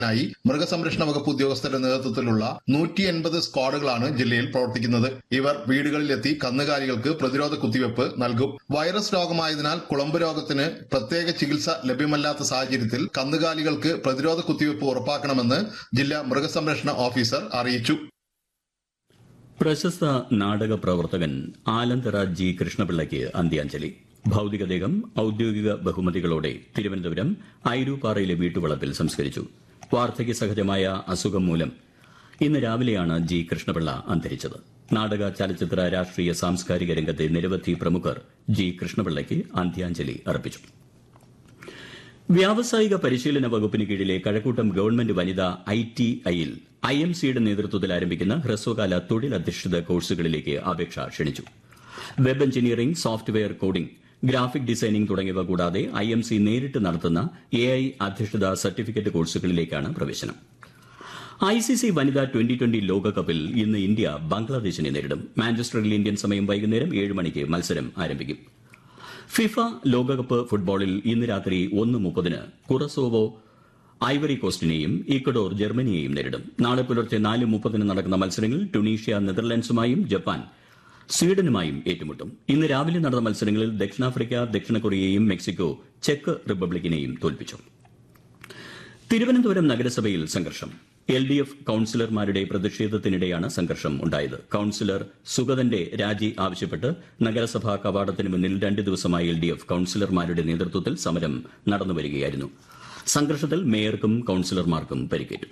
ായി മൃഗസംരക്ഷണ വകുപ്പ് ഉദ്യോഗസ്ഥരുടെ നേതൃത്വത്തിലുള്ള നൂറ്റി എൺപത് സ്ക്വാഡുകളാണ് ജില്ലയിൽ പ്രവർത്തിക്കുന്നത് ഇവർ വീടുകളിലെത്തി കന്നുകാലികൾക്ക് പ്രതിരോധ കുത്തിവയ്പ് നൽകും വൈറസ് രോഗമായതിനാൽ കുളമ്പ് രോഗത്തിന് പ്രത്യേക ചികിത്സ ലഭ്യമല്ലാത്ത സാഹചര്യത്തിൽ കന്നുകാലികൾക്ക് പ്രതിരോധ കുത്തിവയ്പ് ഉറപ്പാക്കണമെന്ന് ജില്ലാ മൃഗസംരക്ഷണ ഓഫീസർ അറിയിച്ചു പ്രശസ്ത നാടക പ്രവർത്തകൻ ആലന്തറ ജി കൃഷ്ണപിള്ളയ്ക്ക് അന്ത്യാഞ്ജലി ഭൌതികദേഹം ഔദ്യോഗിക ബഹുമതികളോടെ തിരുവനന്തപുരം ഐരൂപ്പാറയിലെ വീട്ടുവളപ്പിൽ സംസ്കരിച്ചു വാർദ്ധക്യ സഹജമായ അസുഖം മൂലം ഇന്ന് രാവിലെയാണ് ജി കൃഷ്ണപിള്ള അന്തരിച്ചത് നാടക ചലച്ചിത്ര രാഷ്ട്രീയ സാംസ്കാരിക രംഗത്തെ നിരവധി പ്രമുഖർ ജി കൃഷ്ണപിള്ളയ്ക്ക് അന്ത്യാഞ്ജലി അർപ്പിച്ചു വ്യാവസായിക പരിശീലന വകുപ്പിന് കീഴിലെ കഴക്കൂട്ടം ഗവൺമെന്റ് വനിതാ ഐ ടി ഐയിൽ ഐ എം സിയുടെ നേതൃത്വത്തിൽ ആരംഭിക്കുന്ന ഹ്രസ്വകാല തൊഴിലധിഷ്ഠിത കോഴ്സുകളിലേക്ക് അപേക്ഷ ക്ഷണിച്ചു web engineering software coding graphic designing തുടങ്ങിയവ കൂടാതെ ഐ എം സി നേരിട്ട് നടത്തുന്ന എ ഐ അധിഷ്ഠിത സർട്ടിഫിക്കറ്റ് കോഴ്സുകളിലേക്കാണ് പ്രവേശനം ഐ സി സി വനിതാ ട്വന്റി ട്വന്റി ലോകകപ്പിൽ ഇന്ന് ഇന്ത്യ ബംഗ്ലാദേശിനെ നേരിടും മാഞ്ചസ്റ്ററിൽ ഇന്ത്യൻ സമയം വൈകുന്നേരം ഏഴ് മണിക്ക് മത്സരം ആരംഭിക്കും ഫിഫ ലോകകപ്പ് ഫുട്ബോളിൽ ഇന്ന് രാത്രി ഒന്ന് മുപ്പതിന് കുറസോവോ ഐവറി കോസ്റ്റിനെയും ഇക്വഡോർ ജർമ്മനിയെയും നേരിടും നാളെ പുലർച്ചെ നാല് മുപ്പതിന് നടക്കുന്ന മത്സരങ്ങളിൽ ടുണീഷ്യ നെതർലൻഡ്സുമായും ജപ്പാൻ സ്വീഡനുമായും ഏറ്റുമുട്ടും ഇന്ന് രാവിലെ നടന്ന മത്സരങ്ങളിൽ ദക്ഷിണാഫ്രിക്ക ദക്ഷിണ കൊറിയയും മെക്സിക്കോ ചെക്ക് റിപ്പബ്ലിക്കിനെയും തോൽപ്പിച്ചു തിരുവനന്തപുരം നഗരസഭയിൽ സംഘർഷം എൽ ഡി എഫ് കൌൺസിലർമാരുടെ പ്രതിഷേധത്തിനിടെയാണ് സംഘർഷം ഉണ്ടായത് കൌൺസിലർ സുഗതന്റെ രാജി ആവശ്യപ്പെട്ട് നഗരസഭാ കവാടത്തിന് മുന്നിൽ രണ്ട് ദിവസമായി എൽ ഡി എഫ് കൌൺസിലർമാരുടെ നേതൃത്വത്തിൽ സമരം നടന്നുവരികയായിരുന്നു സംഘർഷത്തിൽ മേയർക്കും കൌൺസിലർമാർക്കും പരിക്കേറ്റു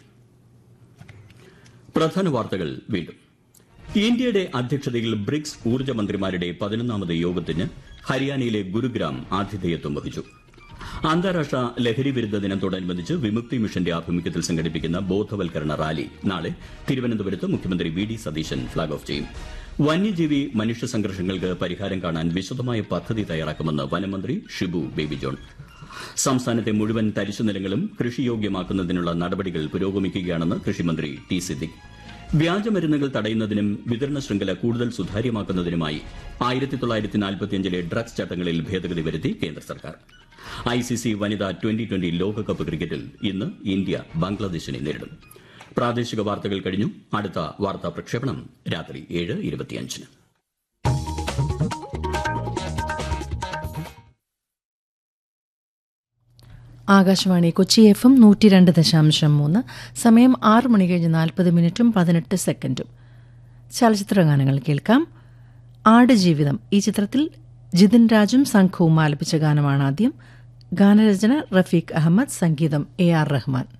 പ്രധാന വാർത്തകൾ വീണ്ടും ഇന്ത്യയുടെ അധ്യക്ഷതയിൽ ബ്രിക്സ് ഊർജ്ജ മന്ത്രിമാരുടെ പതിനൊന്നാമത് യോഗത്തിന് ഹരിയാനയിലെ ഗുരുഗ്രാം ആതിഥേയത്വം വഹിച്ചു അന്താരാഷ്ട്ര ലഹരി വിരുദ്ധ ദിനത്തോടനുബന്ധിച്ച് വിമുക്തി മിഷന്റെ ആഭിമുഖ്യത്തിൽ സംഘടിപ്പിക്കുന്ന ബോധവൽക്കരണ റാലി നാളെ തിരുവനന്തപുരത്ത് മുഖ്യമന്ത്രി V D Satheesan flag off ചെയ്യും വന്യജീവി മനുഷ്യ സംഘർഷങ്ങൾക്ക് പരിഹാരം കാണാൻ വിശദമായ പദ്ധതി തയ്യാറാക്കുമെന്ന് വനമന്ത്രി ഷിബു ബേബി ജോൺ സംസ്ഥാനത്തെ മുഴുവൻ തരിശുനിലങ്ങളും കൃഷിയോഗ്യമാക്കുന്നതിനുള്ള നടപടികൾ പുരോഗമിക്കുകയാണെന്ന് കൃഷിമന്ത്രി ടി സിദ്ദിഖ് വ്യാജമരുന്നുകൾ തടയുന്നതിനും വിതരണ ശൃംഖല കൂടുതൽ സുതാര്യമാക്കുന്നതിനുമായി ആയിരത്തി തൊള്ളായിരത്തി നാൽപ്പത്തിയഞ്ചിലെ ഡ്രഗ്സ് ചട്ടങ്ങളിൽ ഭേദഗതി വരുത്തി കേന്ദ്ര സർക്കാർ ഐ സി സി വനിതാ ട്വന്റി ട്വന്റി ലോകകപ്പ് ക്രിക്കറ്റിൽ ഇന്ന് ഇന്ത്യ ബംഗ്ലാദേശിനെ നേരിടും പ്രാദേശിക വാർത്തകൾ കഴിഞ്ഞു അടുത്ത വാർത്താ പ്രക്ഷേപണം രാത്രി ഏഴ് ഇരുപത്തിയഞ്ചിന് ആകാശവാണി കൊച്ചി എഫ് എം നൂറ്റി രണ്ട് ദശാംശം മൂന്ന് സമയം ആറ് മണി കഴിഞ്ഞ് നാൽപ്പത് മിനിറ്റും പതിനെട്ട് സെക്കൻഡും ചലച്ചിത്ര ഗാനങ്ങൾ കേൾക്കാം ആടുജീവിതം ഈ ചിത്രത്തിൽ ജിതിൻ രാജും സംഘവും ആലപിച്ച ഗാനമാണ് ആദ്യം ഗാനരചന റഫീഖ് അഹമ്മദ് സംഗീതം എ ആർ റഹ്മാൻ